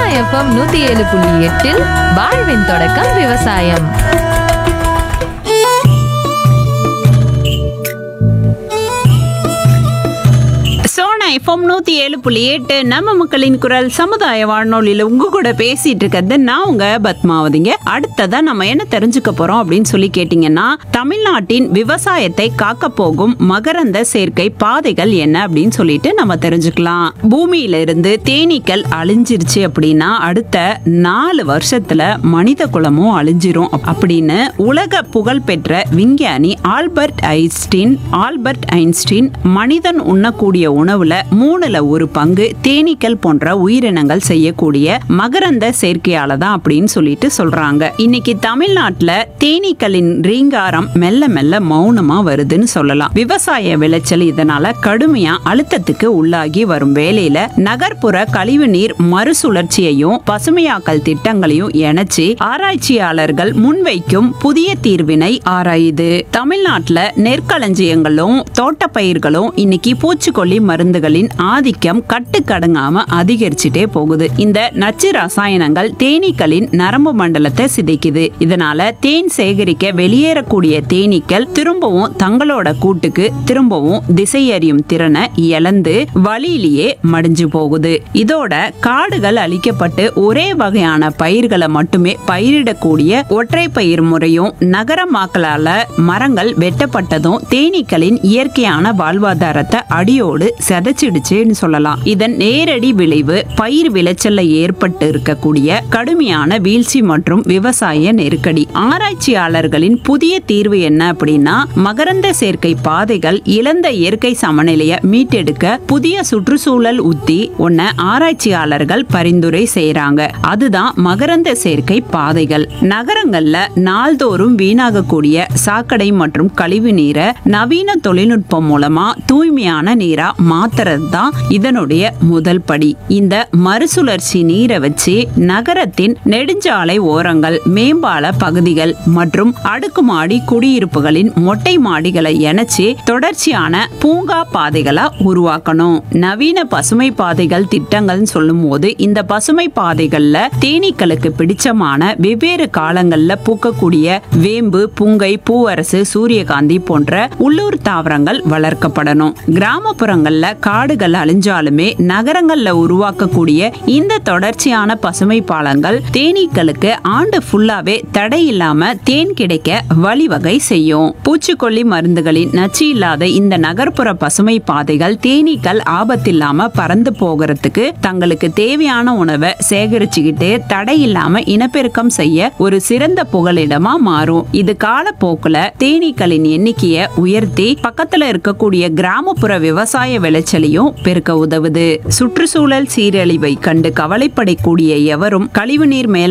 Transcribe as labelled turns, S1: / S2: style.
S1: FM நூத்தி ஏழு புள்ளி எட்டில் வாழ்வின் தொடக்கம் விவசாயம்
S2: சோனா எஃப்எம் நூத்தி ஏழு புள்ளி எட்டு நம்ம மக்களின் குரல் சமுதாய வானொலியில உங்க கூட பேசிட்டு இருக்கிறது நான் உங்க பத்மாவதிங்க அடுத்ததா நம்ம என்ன தெரிஞ்சுக்க போறோம் அப்படின்னு சொல்லி கேட்டீங்கன்னா தமிழ்நாட்டின் விவசாயத்தை காக்க போகும் மகரந்த சேர்க்கை பாதைகள் என்ன அப்படின்னு சொல்லிட்டு நம்ம தெரிஞ்சுக்கலாம் பூமியில இருந்து தேனீக்கள் அழிஞ்சிருச்சு அப்படின்னா அடுத்த நாலு வருஷத்துல மனித குலமும் அழிஞ்சிரும் அப்படின்னு உலக புகழ் பெற்ற விஞ்ஞானி ஆல்பர்ட் ஐன்ஸ்டீன் ஆல்பர்ட் ஐன்ஸ்டீன் மனிதன் உண்ணக்கூடிய உணவுல மூணுல ஒரு பங்கு தேனீக்கள் போன்ற உயிரினங்கள் செய்யக்கூடிய மகரந்த சேர்க்கையால தான் அப்படின்னு சொல்லிட்டு சொல்றாங்க இன்னைக்கு தமிழ்நாட்டுல தேனீக்களின் ரீங்காரம் மெல்ல மெல்ல மௌனமா வருதுன்னு சொல்லலாம் விவசாய விளைச்சல் இதனால கடுமையா அழுத்தத்துக்கு உள்ளாகி வரும் வேளையில நகர்ப்புற கழிவு நீர் மறுசுழற்சியையும் பசுமையாக்கல் திட்டங்களையும் இணைச்சு ஆராய்ச்சியாளர்கள் முன்வைக்கும் புதிய தீர்வினை ஆராயுது தமிழ்நாட்டுல நெற்களஞ்சியங்களும் தோட்டப்பயிர்களும் இன்னைக்கு பூச்சிக்கொல்லி மருந்துகளின் ஆதிக்கம் கட்டுக்கடங்காம அதிகரிச்சுட்டே போகுது இந்த நச்சு ரசாயனங்கள் தேனீக்களின் நரம்பு மண்டலத்தை சிதைக்குது இதனால தேன் சேகரிக்க வெளியேறக்கூடிய தேனீக்கள் திரும்பவும் தங்களோட கூட்டுக்கு திரும்பவும் திசை அறியும் திறனை இழந்து வழியிலேயே மடிஞ்சு போகுது இதோட காடுகள் அழிக்கப்பட்டு ஒரே வகையான பயிர்களை மட்டுமே பயிரிடக்கூடிய ஒற்றை பயிர் முறையும் நகரமாக்கலால மரங்கள் வெட்டப்பட்டதும் தேனீக்களின் இயற்கையான வாழ்வாதாரத்தை அடியோடு செதைச்சிடுச்சுன்னு சொல்லலாம் இதன் நேரடி விளைவு பயிர் விளைச்சல்ல ஏற்பட்டு இருக்கக்கூடிய கடுமையான வீழ்ச்சி மற்றும் விவசாய நெருக்கடி ஆராய்ச்சியாளர்களின் புதிய தீர்வு என்ன அப்படின்னா மகரந்த சேர்க்கை பாதைகள் இழந்த இயற்கை சமநிலையை மீட்டெடுக்க புதிய சுற்றுச்சூழல் உத்தி ஒன்ன ஆராய்ச்சியாளர்கள் பரிந்துரை செய்யறாங்க அதுதான் மகரந்த சேர்க்கை பாதைகள் நகரங்கள்ல நாள்தோறும் வீணாகக்கூடிய சாக்கடை மற்றும் கழிவு நீரை நவீன தொழில்நுட்பம் மூலமா தூய்மையான நீரா மாத்துறது தான் இதனுடைய முதல் படி இந்த மறுசுழற்சி நீரை வச்சு நகரத்தின் நெடுஞ்சாலை ஓரங்கள் மேம்பால பகுதிகள் மற்றும் அடுக்குமாடி குடியிருப்புகளின் மொட்டை மாடிகளை இணைச்சு தொடர்ச்சியான பூங்கா பாதைகளா உருவாக்கணும் நவீன பசுமை பாதைகள் திட்டங்கள்னு சொல்லும் போது இந்த பசுமை பாதைகள்ல தேனீக்களுக்கு பிடிச்சமான வெவ்வேறு காலங்கள்ல பூக்கக்கூடிய வேம்பு புங்கை பூவரசு சூரியகாந்தி போன்ற உள்ளூர் தாவரங்கள் வளர்க்கப்படணும் கிராமப்புறங்கள்ல காடுகள் அழிஞ்சாலுமே நகரங்கள்ல உருவாக்கக்கூடிய இந்த தொடர்ச்சியான பசுமை பாலங்கள் தேனீக்களுக்கு ஆண்டு ஃபுல்லாவே தடை இல்லாம தேன் கிடைக்க வழிவகை செய்யும் பூச்சிக்கொல்லி மருந்துகளின் நச்சு இல்லாத இந்த நகர்ப்புற பசுமை பாதைகள் தேனீக்கள் ஆபத்தில்லாம பறந்து போகிறதுக்கு தங்களுக்கு தேவையான உணவை சேகரிச்சுக்கிட்டு தடை இல்லாம இனப்பெருக்கம் செய்ய ஒரு சிறந்த புகலிடமா மாறும் இது காலப்போக்குல தேனீக்களின் எண்ணிக்கையை உயர்த்தி பக்கத்துல இருக்கக்கூடிய கிராமப்புற விவசாய விளைச்சலையும் பெருக்க உதவுது சுற்றுச்சூழல் சீரழிவை கண்டு கவலைப்படக்கூடிய எவரும் கழிவுநீர் மேல